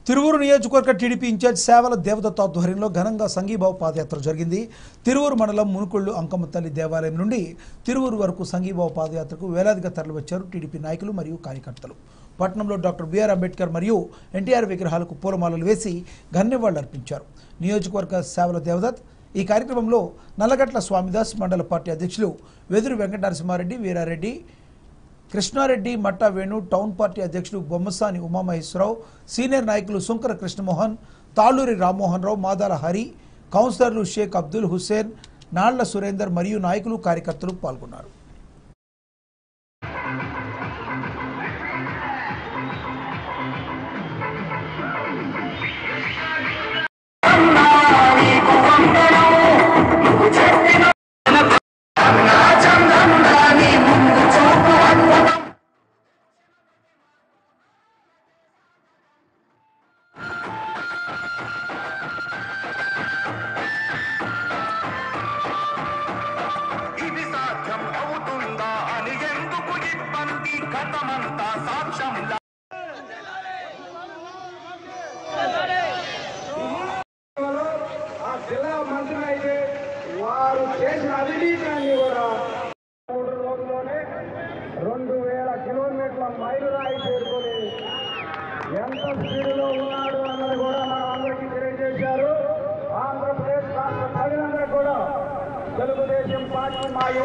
తిరువురు నియోజకవర్గ TDP incharge సేవల దేవదత్త ఆధ్వర్యంలో ఘనంగా సంఘీభావ పాదయాత్ర జరిగింది తిరువురు మండలం మునుకొళ్ళు అంకమ్మ తల్లి దేవాలయం నుండి తిరువురు వరకు సంఘీభావ పాదయాత్రకు వేలాదిగా తరలివచ్చారు టీడీపీ నాయకులు మరియు కార్యకర్తలు పట్టణంలో డాక్టర్ బిఆర్ అంబేద్కర్ మరియు ఎన్టీఆర్ విగ్రహాలకు పూలమాలలు వేసి ఘన్యవాళ్లర్పించారు నియోజకవర్గ సేవల దేవదత్ ఈ కార్యక్రమంలో నల్లగట్ల స్వామిదాస్ మండల పార్టీ అధ్యక్షులు వెదురు వెంకటనరసింహారెడ్డి వీరారెడ్డి కృష్ణారెడ్డి మట్టా వేణు టౌన్ పార్టీ అధ్యక్షులు బొమ్మసాని ఉమామహేశ్వరరావు సీనియర్ నాయకులు సుంకర కృష్ణమోహన్ తాళ్ళూరి రామ్మోహన్ రావు మాదాల హరి కౌన్సిలర్లు షేక్ అబ్దుల్ హుస్సేన్ నాళ్ల సురేందర్ మరియు నాయకులు కార్యకర్తలు పాల్గొన్నారు ఇది సాధ్యం అవుతుందా అని ఎందుకు ఇబ్బంది కథమంతా సాక్ష్యం ఆ జిల్లా మంత్రి అయితే వారు చేసిన అవినీతిని కూడా మూడు రోజుల్లోనే రెండు వేల కిలోమీటర్ల మైలురాయి చేరుకొని ఎంత స్పీడ్లో ఉన్నాడు అన్నది కూడా మనం అందరికీ తెలియజేశారు ఆంధ్రప్రదేశ్ రాష్ట్ర ప్రజలందరూ కూడా తెలుగుదేశం పార్టీ మా